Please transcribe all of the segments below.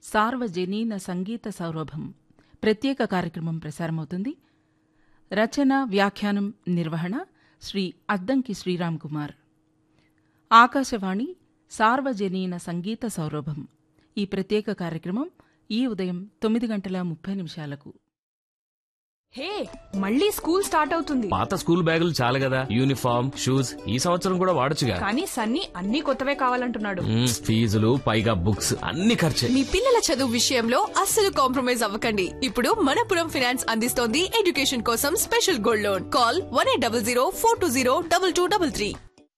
సార్వజనీన సంగీత సౌరభం ప్రత్యేక కార్యక్రమం ప్రసారమవుతుంది రచన వ్యాఖ్యానం నిర్వహణ శ్రీ అద్దంకి శ్రీరామ్ కుమార్ ఆకాశవాణి సార్వజనీన సంగీత సౌరభం ఈ ప్రత్యేక కార్యక్రమం ఈ ఉదయం తొమ్మిది గంటల ముప్పై నిమిషాలకు హే మళ్ళీ స్కూల్ స్టార్ట్ అవుతుంది పాత స్కూల్ బ్యాగులు చాలు కదా యూనిఫామ్ షూస్ ఈ సంవత్సరం కూడా వాడొచ్చుగా కానీ సన్నీ అన్ని కొత్తవే కావాలంటున్నాడు మ్మ్, ఫీజులు పైగా బుక్స్ అన్ని ఖర్చే మీ పిల్లల చదువు విషయంలో అస్సలు కాంప్రమైజ్ అవ్వకండి ఇప్పుడు మనపురం ఫైనాన్స్ అందిస్తోంది ఎడ్యుకేషన్ కోసం special gold loan call one eight double zero four two zero double two double three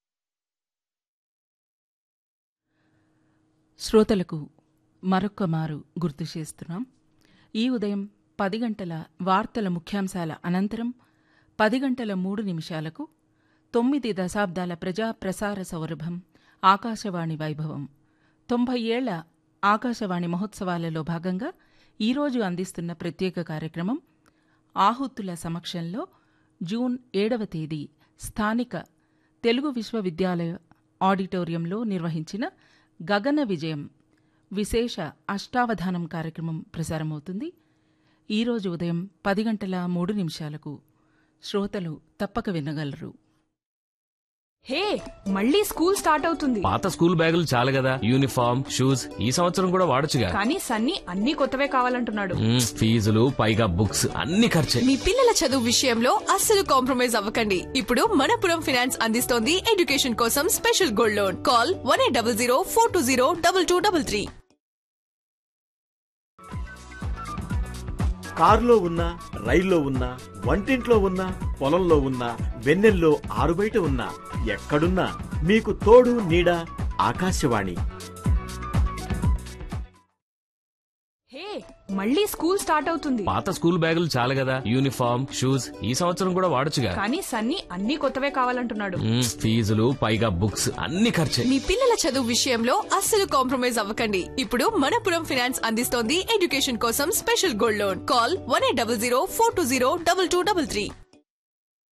శ్రోతలకు మరొక్క మారు గుర్తు చేస్తున్నాం ఈ ఉదయం పది గంటల వార్తల ముఖ్యాంశాల అనంతరం పది గంటల మూడు నిమిషాలకు తొమ్మిది దశాబ్దాల ప్రజా ప్రసార సౌరభం ఆకాశవాణి వైభవం తొంభై ఏళ్ల ఆకాశవాణి మహోత్సవాలలో భాగంగా ఈరోజు అందిస్తున్న ప్రత్యేక కార్యక్రమం ఆహుతుల సమక్షంలో జూన్ ఏడవ తేదీ స్థానిక తెలుగు విశ్వవిద్యాలయ ఆడిటోరియంలో నిర్వహించిన గగన విజయం విశేష అష్టావధానం కార్యక్రమం ప్రసారమవుతుంది ఈరోజు ఉదయం పది గంటల మూడు నిమిషాలకు శ్రోతలు తప్పక వినగలరు హే మళ్ళీ స్కూల్ స్టార్ట్ అవుతుంది పాత స్కూల్ బ్యాగులు చాలు కదా యూనిఫామ్ షూస్ ఈ సంవత్సరం కూడా వాడొచ్చుగా కానీ సన్నీ అన్ని కొత్తవే కావాలంటున్నాడు మ్మ్, ఫీజులు పైగా బుక్స్ అన్ని ఖర్చే మీ పిల్లల చదువు విషయంలో అస్సలు కాంప్రమైజ్ అవ్వకండి ఇప్పుడు మనపురం ఫైనాన్స్ అందిస్తోంది ఎడ్యుకేషన్ కోసం special gold loan call one eight double zero four two zero double two double three కారులో ఉన్నా రైల్లో ఉన్నా వంటింట్లో ఉన్నా పొలంలో ఉన్నా వెన్నెల్లో ఆరుబయట ఉన్నా ఎక్కడున్నా మీకు తోడు నీడ ఆకాశవాణి హే మళ్ళీ స్కూల్ స్టార్ట్ అవుతుంది పాత స్కూల్ బ్యాగులు చాలు కదా యూనిఫామ్ షూస్ ఈ సంవత్సరం కూడా వాడొచ్చుగా కానీ సన్నీ అన్ని కొత్తవే కావాలంటున్నాడు మ్మ్, ఫీజులు పైగా బుక్స్ అన్ని ఖర్చే మీ పిల్లల చదువు విషయంలో అస్సలు కాంప్రమైజ్ అవ్వకండి ఇప్పుడు మనపురం ఫైనాన్స్ అందిస్తోంది ఎడ్యుకేషన్ కోసం special gold loan call one eight double zero four two zero double two double three